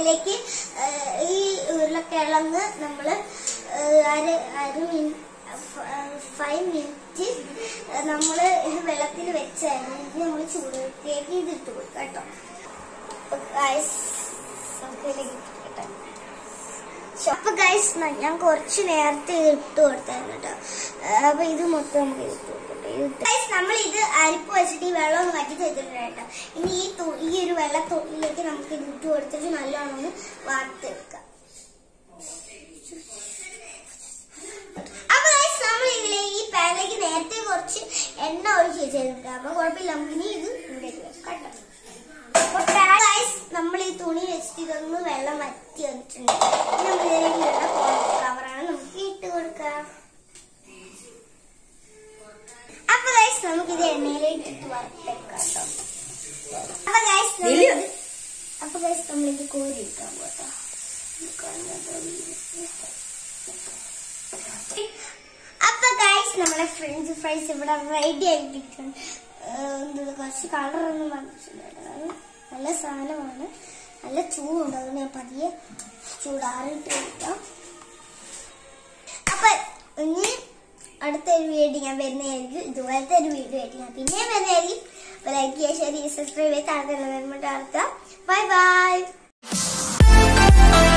അതിലേക്ക് ആ, ഈ ഉരുളക്കിഴങ്ങ് നമ്മൾ അര അര മിനിറ്റ് ഫൈവ് മിനിറ്റ് നമ്മൾ ഇത് വെള്ളത്തിൽ വെച്ചായിരുന്നു ഇത് നമ്മൾ ചൂടിലേക്ക് ഇത് ഇട്ട് കൊടുക്കാം കേട്ടോ Guys, നമുക്ക് ഇതിലേക്ക് ഇട്ട് കൊടുക്കാം. അപ്പൊ ഗൈസ് ഞാൻ കുറച്ച് നേരത്തെ ഇത് ഇട്ട് കൊടുത്തായിരുന്നു കേട്ടോ അപ്പൊ ഇത് മൊത്തം നമുക്ക് ഇട്ട് കൊടുക്കട്ടെ ഗൈസ് നമ്മൾ ഇത് അരിപ്പ് വെച്ചിട്ട് ഈ വെള്ളം ഒന്ന് വറ്റി ചെയ്തിട്ടുണ്ട് കേട്ടോ ഇനി ഈ തു- ഈ ഒരു വെള്ള തുള്ളിലേക്ക് നമുക്ക് ഇത് ഇട്ട് കൊടുത്തിട്ട് നല്ലോണം ഒന്ന് വാർത്തെടുക്കാം അപ്പൊ ഗൈസ് നമ്മൾ ഇതിലെ ഈ പാനിലേക്ക് നേരത്തെ കുറച്ച് എണ്ണ ഒഴിച്ച് വെച്ചിട്ടുണ്ട് അപ്പൊ കുഴപ്പമില്ല നമുക്ക് ഇനി ഇത് ഇവിടേക്ക് വെക്കാം കേട്ടോ അപ്പൊ ഗൈസ് നമ്മൾ ഈ തുണി വെച്ചിട്ട് ഇതൊന്ന് വെള്ളം വറ്റി വന്നിട്ടുണ്ട് ഇനി നമ്മൾ ഇതിലേക്കുള്ള കവറാണ് നമുക്ക് ഇട്ട് കൊടുക്കാം അപ്പൊ ഗൈസ് നമുക്ക് ഇത് എണ്ണയിലേക്ക് ഇട്ട് വറുത്തെടുക്കാം കേട്ടോ അപ്പൊ ഗൈസ് ഇല്ല. അപ്പൊ ഗൈസ് നമ്മളിത് കോരി എടുക്കാൻ പോട്ടോ അപ്പൊ ഗൈസ് നമ്മളെ ഫ്രഞ്ച് ഫ്രൈസ് ഇവിടെ റെഡി ആയിട്ടിട്ടുണ്ട് എന്ത് കുറച്ച് കളറൊന്നും വന്നിട്ടുണ്ട് നല്ല സാധനമാണ് നല്ല ചൂടുണ്ട് അതുകൊണ്ട് ഞാൻ പതിയെ ചൂടാറിയിട്ട് കഴിക്കാം അപ്പൊ ഇനി അടുത്തൊരു വീഡിയോ ഞാൻ വരുന്നതായിരിക്കും ഇതുപോലത്തെ ഒരു വീഡിയോ ആയിട്ട് ഞാൻ പിന്നെ വരുന്നതായിരിക്കും ലൈക്ക് ചെയ്യുക ഷെയർ ചെയ്യുക സബ്സ്ക്രൈബ് ചെയ്യുക താഴെ വരുമ്പോൾ ബൈ ബൈ